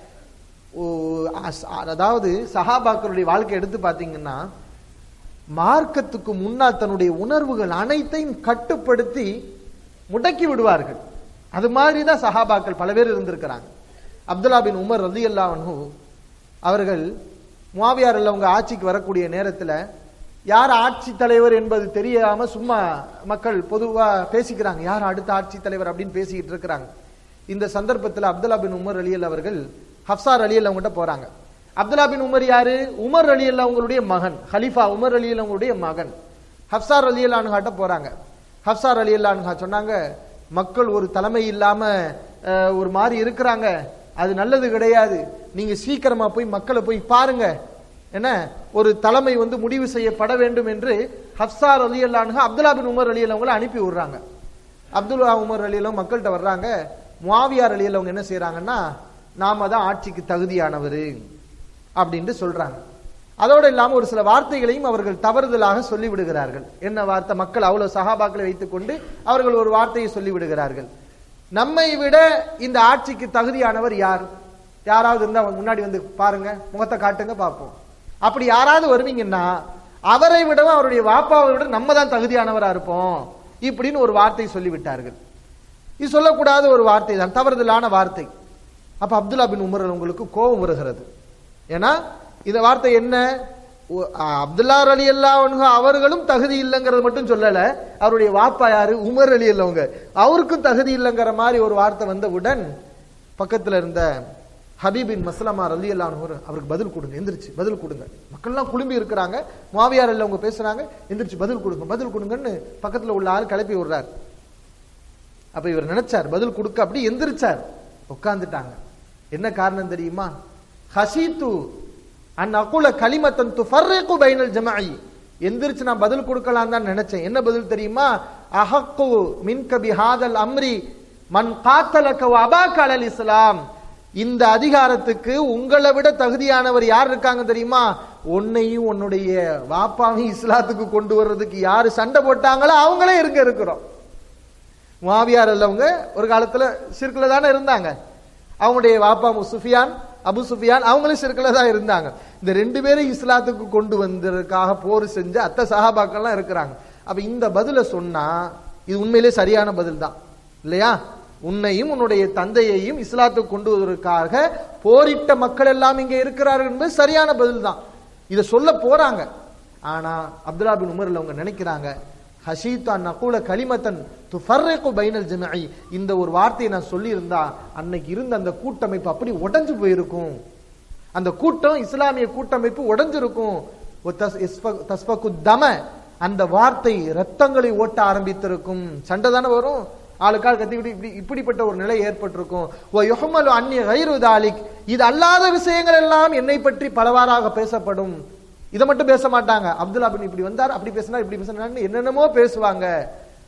ஓ, அஸ்- அதாவது சஹாபாக்களுடைய வாழ்க்கை எடுத்து பார்த்தீங்கன்னா மார்க்கத்துக்கு முன்னால் தன்னுடைய உணர்வுகள் அனைத்தையும் கட்டுப்படுத்தி முடக்கி விடுவார்கள் அது மாதிரி தான் சஹாபாக்கள் பல பேர் இருந்திருக்கிறாங்க அப்துல்லா பின் உமர் ரதி அல்லாஹு அவர்கள் முவாவியார் அவங்க ஆட்சிக்கு வரக்கூடிய நேரத்தில் யார் ஆட்சி தலைவர் என்பது தெரியாம சும்மா மக்கள் பொதுவா பேசிக்கிறாங்க யார் அடுத்த ஆட்சி தலைவர் அப்படின்னு பேசிக்கிட்டு இருக்கிறாங்க இந்த சந்தர்ப்பத்தில் அப்துல்லா பின் உமர் அலியல் அவர்கள் ஹப்சார் அலியல் அவங்ககிட்ட போறாங்க அப்துல்லா பின் உமர் யாரு உமர் அலியல் அவங்களுடைய மகன் ஹலீஃபா உமர் அலியல் அவங்களுடைய மகன் ஹப்சார் அலியல் அனுகாட்ட போறாங்க ஹப்சார் அலியல் அனுகா சொன்னாங்க மக்கள் ஒரு தலைமை இல்லாம அஹ், ஒரு மாதிரி இருக்கிறாங்க அது நல்லது கிடையாது நீங்க சீக்கிரமா போய் மக்களை போய் பாருங்க என்ன ஒரு தலைமை வந்து முடிவு செய்யப்பட வேண்டும் என்று ஹப்சார் அலி அல்லானுக அப்துல்லா பின் உமர் அலி அவங்கள அனுப்பி விடுறாங்க அப்துல்லா உமர் அலி அல்லாஹ் மக்கள்கிட்ட வர்றாங்க முவாவியார் அலி அவங்க என்ன செய்றாங்கன்னா நாம தான் ஆட்சிக்கு தகுதியானவர் அப்படின்ட்டு சொல்றாங்க அதோடு இல்லாம ஒரு சில வார்த்தைகளையும் அவர்கள் தவறுதலாக சொல்லி விடுகிறார்கள் என்ன வார்த்தை மக்கள் அவ்வளவு சகாபாக்களை வைத்துக்கொண்டு அவர்கள் ஒரு வார்த்தையை சொல்லி விடுகிறார்கள் நம்மை விட இந்த ஆட்சிக்கு தகுதியானவர் யார் யாராவது இருந்தா முன்னாடி வந்து பாருங்க முகத்தை காட்டுங்க பார்ப்போம் அப்படி யாராவது வருவீங்கன்னா அவரை விடவும் அவருடைய வாப்பாவை விட நம்ம தான் தகுதியானவரா இருப்போம் இப்படின்னு ஒரு வார்த்தை சொல்லிவிட்டார்கள் இது சொல்லக்கூடாத ஒரு வார்த்தை தான் தவறுதலான வார்த்தை அப்ப அப்துல்லா பின் உமர் உங்களுக்கு கோபம் வருகிறது ஏன்னா இந்த வார்த்தை என்ன ஒ- அ- அப்துல்லா அலி அல்லா அவர்களும் தகுதி இல்லைங்கிறது மட்டும் சொல்லல அவருடைய வாப்பா யாரு உமர் அலி அல்லவங்க அவருக்கும் தகுதி இல்லைங்கிற மாதிரி ஒரு வார்த்தை வந்தவுடன் பக்கத்துல இருந்த ஹபீபின் மஸ்லமா அலி அல்லாஹ் அவருக்கு பதில் கொடுங்க எந்திரிச்சு பதில் கொடுங்க மக்கள்லாம் குழும்பி இருக்கிறாங்க மாவியார் அவங்க பேசுறாங்க எந்திரிச்சு பதில் கொடுங்க பதில் கொடுங்கன்னு பக்கத்துல உள்ள ஆள் கிளப்பி விடுறார் அப்ப இவர் நினைச்சார் பதில் கொடுக்க அப்படி எந்திரிச்சார் உட்கார்ந்துட்டாங்க என்ன காரணம் தெரியுமா ஹசீத்து அன் அகுல கலிமத்தன் துஃபர்ரிகு பைனல் ஜமாஇ எந்திரிச்சு நான் பதில் கொடுக்கலாம் தான் நினைச்சேன் என்ன பதில் தெரியுமா அஹக்கு மின்க பிஹாதல் அம்ரி மன் காத்தலக வ அபாக அலல் இஸ்லாம் இந்த அதிகாரத்துக்கு உங்களை விட தகுதியானவர் யார் இருக்காங்க தெரியுமா உன்னையும் உன்னுடைய வாப்பாவையும் இஸ்லாத்துக்கு கொண்டு வர்றதுக்கு யாரு சண்டை போட்டாங்களோ அவங்களே இருக்க இருக்கிறோம் மாவியார் அல்லவங்க ஒரு காலத்துல சிற்குல தானே இருந்தாங்க அவங்களுடைய வாப்பா மு சுஃபியான் அபு சுஃபியான் அவங்களும் சிற்குல தான் இருந்தாங்க இந்த ரெண்டு பேரும் இஸ்லாத்துக்கு கொண்டு வந்ததற்காக போர் செஞ்ச அத்த சஹாபாக்கள்லாம் இருக்கிறாங்க அப்ப இந்த பதில சொன்னா இது உண்மையிலே சரியான பதில் தான் இல்லையா உன்னையும் உன்னுடைய தந்தையையும் இஸ்லாத்துக்கு கொண்டு வருவதற்காக போரிட்ட மக்கள் எல்லாம் இங்க இருக்கிறார்கள் என்பது சரியான பதில் தான் இதை சொல்ல போறாங்க ஆனா அப்துல்லா பின் உமர்ல அவங்க நினைக்கிறாங்க ஹஷீத்தா நகுல கலிமத்தன் துஃபர்ரிகு பைனல் ஜமீ இந்த ஒரு வார்த்தையை நான் சொல்லியிருந்தா அன்னைக்கு இருந்த அந்த கூட்டமைப்பு அப்படி உடைஞ்சு போயிருக்கும் அந்த கூட்டம் இஸ்லாமிய கூட்டமைப்பு உடைஞ்சிருக்கும் ஒ தஸ்- இஸ்ப- தஸ்பகு தம அந்த வார்த்தை ரத்தங்களை ஓட்ட ஆரம்பித்திருக்கும் சண்டை தானே வரும் ஆளுக்கால் கத்திக்கிட்டு இப்படி இப்படிப்பட்ட ஒரு நிலை ஏற்பட்டிருக்கும் ஓ யுஹமலு அந்நிய கைரு தாலிக் இது அல்லாத விஷயங்கள் எல்லாம் என்னை பற்றி பலவாறாக பேசப்படும் இதை மட்டும் பேச மாட்டாங்க அப்துல்லா பின் இப்படி வந்தார் அப்படி பேசினார் இப்படி பேசினார்னு என்னென்னமோ பேசுவாங்க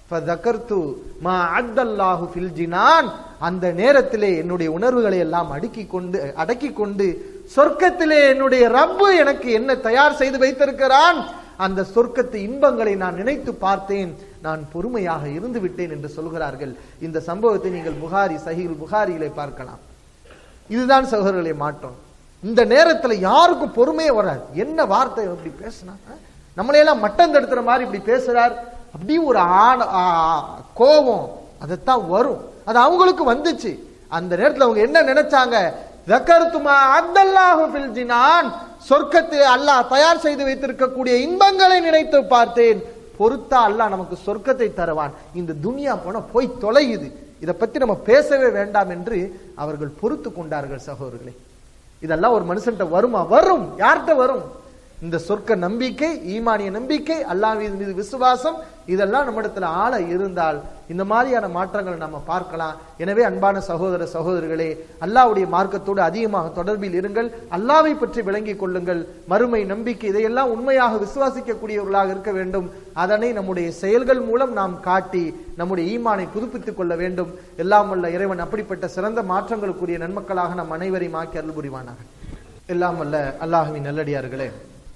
ஃபதகர்து மா அத்தல்லாஹு ஃபில் ஜினான் அந்த நேரத்திலே என்னுடைய உணர்வுகளை எல்லாம் அடுக்கி கொண்டு அடக்கி கொண்டு சொர்க்கத்திலே என்னுடைய ரப்பு எனக்கு என்ன தயார் செய்து வைத்திருக்கிறான் அந்த சொர்க்கத்து இன்பங்களை நான் நினைத்து பார்த்தேன் நான் பொறுமையாக இருந்து விட்டேன் என்று சொல்கிறார்கள் இந்த சம்பவத்தை நீங்கள் புகாரி சஹீல் புகாரியிலே பார்க்கலாம் இதுதான் சகோதரர்களை மாற்றம் இந்த நேரத்துல யாருக்கும் பொறுமையே வராது என்ன வார்த்தை இப்படி பேசினா நம்மளையெல்லாம் மட்டம் தடுத்துற மாதிரி இப்படி பேசுறார் அப்படி ஒரு ஆண ஆ- ஆ- கோபம் அதைத்தான் வரும் அது அவங்களுக்கு வந்துச்சு அந்த நேரத்துல அவங்க என்ன நினைச்சாங்க "ذَكَرْتُمَا عَبْدَ اللَّهُ فِي الْجِنَانِ சொர்க்கத்திலே அல்லாஹ் தயார் செய்து வைத்திருக்கக்கூடிய இன்பங்களை நினைத்து பார்த்தேன் பொறுத்தா அல்லாஹ் நமக்கு சொர்க்கத்தை தருவான் இந்த துனியா போன போய் தொலையுது இதை பத்தி நம்ம பேசவே வேண்டாம் என்று அவர்கள் பொறுத்து கொண்டார்கள் சகோதரர்களே இதெல்லாம் ஒரு மனுஷன்ட்ட வருமா வரும் யார்கிட்ட வரும் இந்த சொர்க்க நம்பிக்கை ஈமானிய நம்பிக்கை அல்லாஹ்வின் மீது விசுவாசம் இதெல்லாம் நம்மிடத்துல ஆழ இருந்தால் இந்த மாதிரியான மாற்றங்களை நம்ம பார்க்கலாம் எனவே அன்பான சகோதர சகோதரிகளே அல்லாஹ்வுடைய மார்க்கத்தோடு அதிகமாக தொடர்பில் இருங்கள் அல்லாவை பற்றி விளங்கிக் கொள்ளுங்கள் மறுமை நம்பிக்கை இதையெல்லாம் உண்மையாக விசுவாசிக்கக்கூடியவர்களாக இருக்க வேண்டும் அதனை நம்முடைய செயல்கள் மூலம் நாம் காட்டி நம்முடைய ஈமானை புதுப்பித்துக் கொள்ள வேண்டும் எல்லாம் வல்ல இறைவன் அப்படிப்பட்ட சிறந்த மாற்றங்களுக்குரிய நன்மக்களாக நம் அனைவரையும் ஆக்கி அருள் புரிவானாக எல்லாம் வல்ல அல்லாஹுவின் நல்லடியார்களே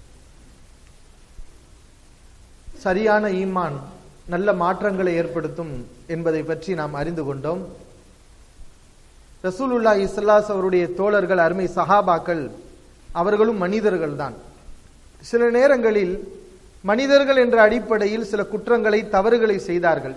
சரியான ஈமான் நல்ல மாற்றங்களை ஏற்படுத்தும் என்பதை பற்றி நாம் அறிந்து கொண்டோம் ரசூலுல்லா இஸ்லாஸ் அவருடைய தோழர்கள் அருமை சஹாபாக்கள் அவர்களும் மனிதர்கள் தான் சில நேரங்களில் மனிதர்கள் என்ற அடிப்படையில் சில குற்றங்களை தவறுகளை செய்தார்கள்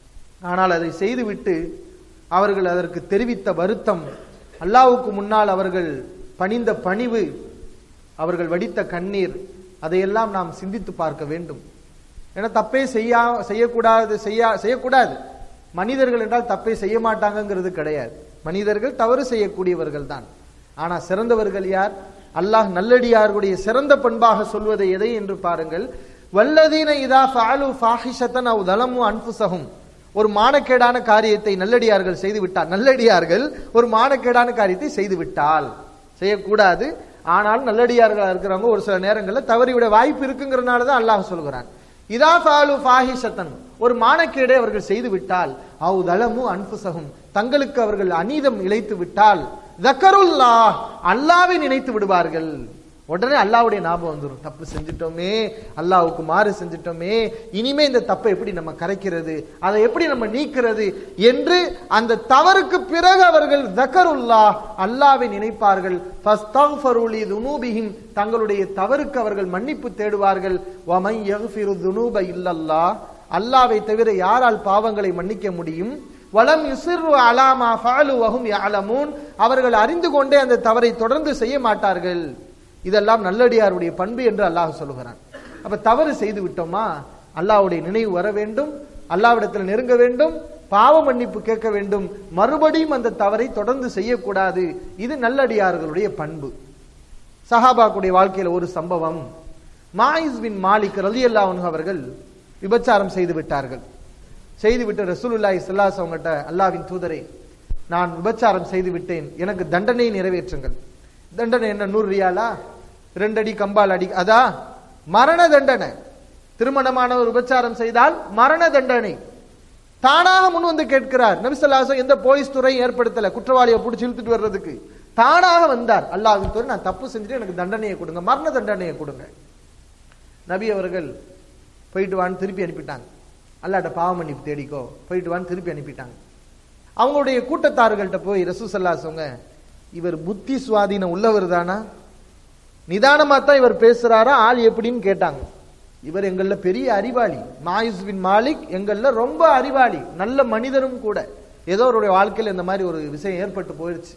ஆனால் அதை செய்துவிட்டு அவர்கள் அதற்கு தெரிவித்த வருத்தம் அல்லாஹ்வுக்கு முன்னால் அவர்கள் பணிந்த பணிவு அவர்கள் வடித்த கண்ணீர் அதையெல்லாம் நாம் சிந்தித்து பார்க்க வேண்டும் ஏன்னா தப்பே செய்யா செய்யக்கூடாது செய்யா செய்யக்கூடாது மனிதர்கள் என்றால் தப்பை செய்ய மாட்டாங்கங்கிறது கிடையாது மனிதர்கள் தவறு செய்யக்கூடியவர்கள் தான் ஆனா சிறந்தவர்கள் யார் அல்லாஹ் நல்லடியார்களுடைய சிறந்த பண்பாக சொல்வது எதை என்று பாருங்கள் வல்லதீன இதா ஃபாலு ஃபாஹிஷத்தன் அவ் தலமு அன்புசகும் ஒரு மானக்கேடான காரியத்தை நல்லடியார்கள் செய்து விட்டார் நல்லடியார்கள் ஒரு மானக்கேடான காரியத்தை செய்து விட்டால் செய்யக்கூடாது ஆனால் நல்லடியார்களா இருக்கிறவங்க ஒரு சில நேரங்களில் தவறிவிட வாய்ப்பு இருக்குங்கிறனால தான் அல்லாஹ் சொல்கிறான் இதா ஃபாலு ஃபாஹிஷத்தன் ஒரு மானக்கேடை அவர்கள் செய்து விட்டால் அவு தலமு அன்புசகும் தங்களுக்கு அவர்கள் அநீதம் இழைத்து விட்டால் தக்கருல்லா அல்லாவை நினைத்து விடுவார்கள் உடனே அல்லாவுடைய ஞாபகம் வந்துடும் தப்பு செஞ்சிட்டோமே அல்லாவுக்கு மாறு செஞ்சிட்டோமே இனிமே இந்த தப்பை எப்படி நம்ம கரைக்கிறது அதை எப்படி நம்ம நீக்கிறது என்று அந்த தவறுக்கு பிறகு அவர்கள் தக்கருல்லா அல்லாவை நினைப்பார்கள் ஃபஸ்தக்ஃபருலி துனூபிஹிம் தங்களுடைய தவறுக்கு அவர்கள் மன்னிப்பு தேடுவார்கள் வமை யக்ஃபிரு துனூப இல்லல்லாஹ் அல்லாவை தவிர யாரால் பாவங்களை மன்னிக்க முடியும் வலம் யுசிர்ரு அலாமா ஃபாலு வஹும் யஅலமூன் அவர்கள் அறிந்து கொண்டே அந்த தவறை தொடர்ந்து செய்ய மாட்டார்கள் இதெல்லாம் நல்லடியாருடைய பண்பு என்று அல்லாஹ் சொல்லுகிறான் அப்ப தவறு செய்து விட்டோமா அல்லாஹ்வுடைய நினைவு வர வேண்டும் அல்லாவிடத்தில் நெருங்க வேண்டும் பாவ மன்னிப்பு கேட்க வேண்டும் மறுபடியும் அந்த தவறை தொடர்ந்து செய்யக்கூடாது இது நல்லடியார்களுடைய பண்பு சஹாபாக்குடைய வாழ்க்கையில ஒரு சம்பவம் மாயிஸ் பின் மாலிக் ரலியல்லாஹு அவர்கள் விபச்சாரம் செய்து விட்டார்கள் செய்துவிட்டு ரசூலுல்லாஹி ஸல்லல்லாஹு அவங்ககிட்ட அல்லாஹ்வின் தூதரே நான் விபச்சாரம் செய்து விட்டேன் எனக்கு தண்டனையை நிறைவேற்றுங்கள் தண்டனை என்ன நூறு ரியாலா ரெண்டு அடி கம்பால் அடி அதா மரண தண்டனை திருமணமானவர் விபச்சாரம் செய்தால் மரண தண்டனை தானாக முன் வந்து கேட்கிறார் நபிசல்லாசம் எந்த போலீஸ் துறையும் ஏற்படுத்தல குற்றவாளியை பிடிச்சி இழுத்துட்டு வர்றதுக்கு தானாக வந்தார் அல்லாஹ்வின் தூதர் நான் தப்பு செஞ்சுட்டு எனக்கு தண்டனையை கொடுங்க மரண தண்டனையை கொடுங்க நபி அவர்கள் போயிட்டு வான்னு திருப்பி அனுப்பிட்டாங்க அல்லாட்ட பாவ மன்னிப்பு தேடிக்கோ போயிட்டு வான்னு திருப்பி அனுப்பிட்டாங்க அவங்களுடைய கூட்டத்தார்கள்ட்ட போய் ரசூசல்லாசவங்க இவர் புத்தி சுவாதீனம் உள்ளவர் தானா நிதானமா தான் இவர் பேசுறாரா ஆள் எப்படின்னு கேட்டாங்க இவர் எங்கள்ல பெரிய அறிவாளி மாயுஸ் பின் மாலிக் எங்கள்ல ரொம்ப அறிவாளி நல்ல மனிதரும் கூட ஏதோ அவருடைய வாழ்க்கையில இந்த மாதிரி ஒரு விஷயம் ஏற்பட்டு போயிடுச்சு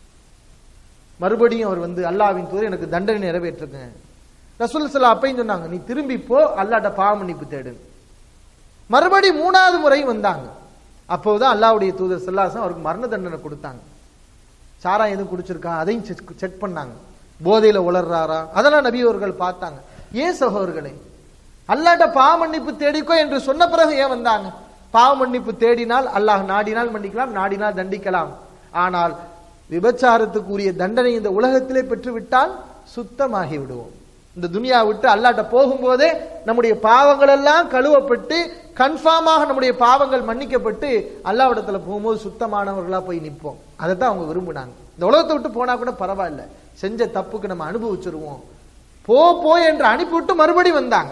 மறுபடியும் அவர் வந்து அல்லாவின் தூதர் எனக்கு தண்டனை நிறைவேற்றுங்க ரசூல் சல்லா அப்பையும் சொன்னாங்க நீ திரும்பி போ அல்லாட்ட பாவ மன்னிப்பு தேடு மறுபடி மூணாவது முறை வந்தாங்க அப்போதான் அல்லாவுடைய தூதர் செல்லாசம் அவருக்கு மரண தண்டனை கொடுத்தாங்க சாரா எதுவும் குடிச்சிருக்கா அதையும் செக் செக் பண்ணாங்க போதையில உளர்றாரா அதெல்லாம் நபி அவர்கள் பார்த்தாங்க ஏன் சகோதரர்களே அல்லாட்ட பாவ மன்னிப்பு தேடிக்கோ என்று சொன்ன பிறகு ஏன் வந்தாங்க பாவ மன்னிப்பு தேடினால் அல்லாஹ் நாடினால் மன்னிக்கலாம் நாடினால் தண்டிக்கலாம் ஆனால் விபச்சாரத்துக்குரிய தண்டனை இந்த உலகத்திலே பெற்றுவிட்டால் சுத்தமாகி விடுவோம் இந்த துனியா விட்டு அல்லாட்ட போகும்போதே நம்முடைய பாவங்கள் எல்லாம் கழுவப்பட்டு கன்ஃபார்மாக நம்முடைய பாவங்கள் மன்னிக்கப்பட்டு அல்லாவிடத்துல போகும்போது சுத்தமானவர்களா போய் நிற்போம் அதை தான் அவங்க விரும்பினாங்க இந்த உலகத்தை விட்டு போனா கூட பரவாயில்ல செஞ்ச தப்புக்கு நம்ம அனுபவிச்சிருவோம் போ போ என்று அனுப்பிவிட்டு மறுபடி வந்தாங்க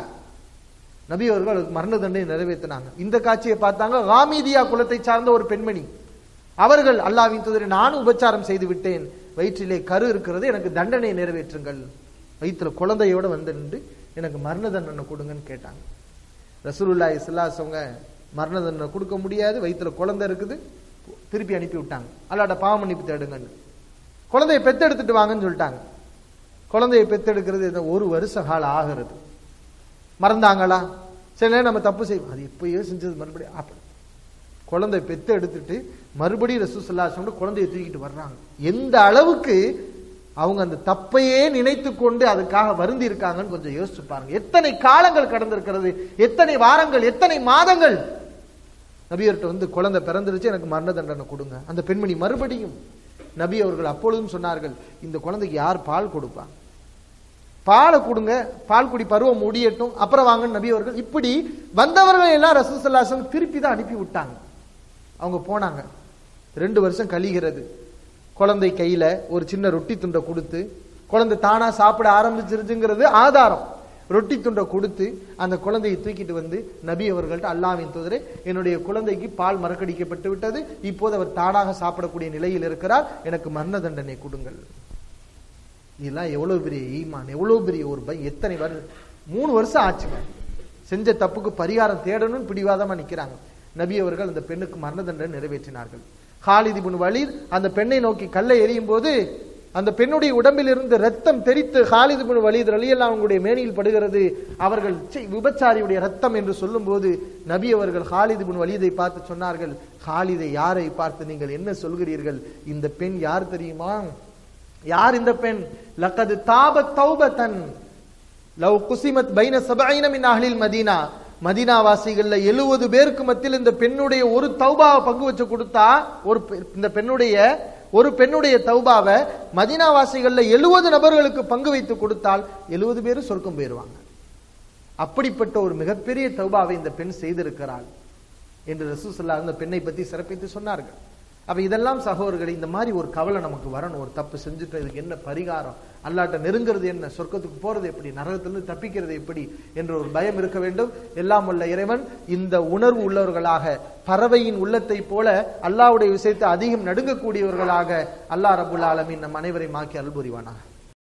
நபி அவர்கள் அதுக்கு மரண தண்டனை நிறைவேற்றினாங்க இந்த காட்சியை பார்த்தாங்க ராமீதியா குலத்தை சார்ந்த ஒரு பெண்மணி அவர்கள் அல்லாவின் தூதரை நானும் உபச்சாரம் செய்து விட்டேன் வயிற்றிலே கரு இருக்கிறது எனக்கு தண்டனை நிறைவேற்றுங்கள் வயிற்றுல குழந்தையோட வந்து நின்று எனக்கு மரண தண்டனை கொடுங்கன்னு கேட்டாங்க ரசூலுல்லா இஸ்லாசவங்க மரண தண்டனை கொடுக்க முடியாது வயிற்றுல குழந்தை இருக்குது திருப்பி அனுப்பி விட்டாங்க அல்லாட்ட பாவ மன்னிப்பு தேடுங்கன்னு குழந்தைய பெத்தெடுத்துட்டு வாங்கன்னு சொல்லிட்டாங்க குழந்தையை பெத்தெடுக்கிறது இந்த ஒரு வருஷ காலம் ஆகிறது மறந்தாங்களா சில நேரம் நம்ம தப்பு செய்வோம் அது எப்பயோ செஞ்சது மறுபடியும் அப்படி குழந்தை பெத்து எடுத்துட்டு மறுபடியும் ரசூசல்லா குழந்தையை தூக்கிட்டு வர்றாங்க எந்த அளவுக்கு அவங்க அந்த தப்பையே நினைத்து கொண்டு அதுக்காக வருந்தி இருக்காங்கன்னு கொஞ்சம் யோசிச்சு பாருங்க எத்தனை காலங்கள் கடந்திருக்கிறது எத்தனை வாரங்கள் எத்தனை மாதங்கள் நபியர்கிட்ட வந்து குழந்தை பிறந்துருச்சு எனக்கு மரண தண்டனை கொடுங்க அந்த பெண்மணி மறுபடியும் நபி அவர்கள் அப்பொழுதும் சொன்னார்கள் இந்த குழந்தைக்கு யார் பால் கொடுப்பா பாலை கொடுங்க பால் குடி பருவம் முடியட்டும் அப்புறம் வாங்கன்னு நபி அவர்கள் இப்படி வந்தவர்கள் எல்லாம் ரசூசல்லாசம் திருப்பி தான் அனுப்பி விட்டாங்க அவங்க போனாங்க ரெண்டு வருஷம் கழிகிறது குழந்தை கையில ஒரு சின்ன ரொட்டி துண்டை கொடுத்து குழந்தை தானா சாப்பிட ஆரம்பிச்சிருச்சுங்கிறது ஆதாரம் ரொட்டி துண்டை கொடுத்து அந்த குழந்தையை தூக்கிட்டு வந்து நபி அவர்கள்ட்ட அல்லாவின் தூதரே என்னுடைய குழந்தைக்கு பால் மறக்கடிக்கப்பட்டு விட்டது இப்போது அவர் தானாக சாப்பிடக்கூடிய நிலையில் இருக்கிறார் எனக்கு மரண தண்டனை கொடுங்கள் இதெல்லாம் எவ்வளவு பெரிய ஈமான் எவ்வளவு பெரிய ஒரு பை எத்தனை வருஷம் மூணு வருஷம் ஆச்சுங்க செஞ்ச தப்புக்கு பரிகாரம் தேடணும்னு பிடிவாதமா நிக்கிறாங்க நபி அவர்கள் அந்த பெண்ணுக்கு மரண தண்டனை நிறைவேற்றினார்கள் ஹாலித் இப்னு வலீத் அந்த பெண்ணை நோக்கி கல்லை எறியும் போது அந்த பெண்ணுடைய உடம்பில் இருந்து ரத்தம் தெரித்து ஹாலித் இப்னு வலீத் ரலியல்லாஹு அவங்களுடைய மேனியில் படுகிறது அவர்கள் "சீ, விபச்சாரியுடைய ரத்தம் என்று சொல்லும்போது நபி அவர்கள் ஹாலித் இப்னு வலீதை பார்த்து சொன்னார்கள் ஹாலிதை யாரை பார்த்து நீங்கள் என்ன சொல்கிறீர்கள் இந்த பெண் யார் தெரியுமா யார் இந்த பெண் லக்கது தாபத் தௌபத்தன் லவ் குசிமத் பைன சபைன மின் அஹ்லில் மதீனா மதீனா வாசிகள்ல எழுபது பேருக்கு மத்தியில் இந்த பெண்ணுடைய ஒரு தௌபாவை பங்கு வச்சு கொடுத்தா ஒரு பெ- இந்த பெண்ணுடைய ஒரு பெண்ணுடைய தௌபாவை மதீனா வாசிகள்ல எழுபது நபர்களுக்கு பங்கு வைத்து கொடுத்தால் எழுபது பேரும் சொர்க்கம் போயிருவாங்க அப்படிப்பட்ட ஒரு மிகப்பெரிய தௌபாவை இந்த பெண் செய்திருக்கிறாள் என்று ரசூசல்லா அந்த பெண்ணை பத்தி சிறப்பித்து சொன்னார்கள் அப்ப இதெல்லாம் சகோதரர்களே இந்த மாதிரி ஒரு கவலை நமக்கு வரணும் ஒரு தப்பு செஞ்சுட்டு இதுக்கு என்ன பரிகாரம் அல்லாட்ட நெருங்கிறது என்ன சொர்க்கத்துக்கு போறது எப்படி நரகத்திலிருந்து தப்பிக்கிறது எப்படி என்ற ஒரு பயம் இருக்க வேண்டும் எல்லாம் உள்ள இறைவன் இந்த உணர்வு உள்ளவர்களாக பறவையின் உள்ளத்தை போல அல்லாஹ்வுடைய விஷயத்தை அதிகம் நடுங்கக்கூடியவர்களாக அல்லாஹ் ரபுல் ஆலமீன் நம் அனைவரை மாக்கி அருள் புரிவானாக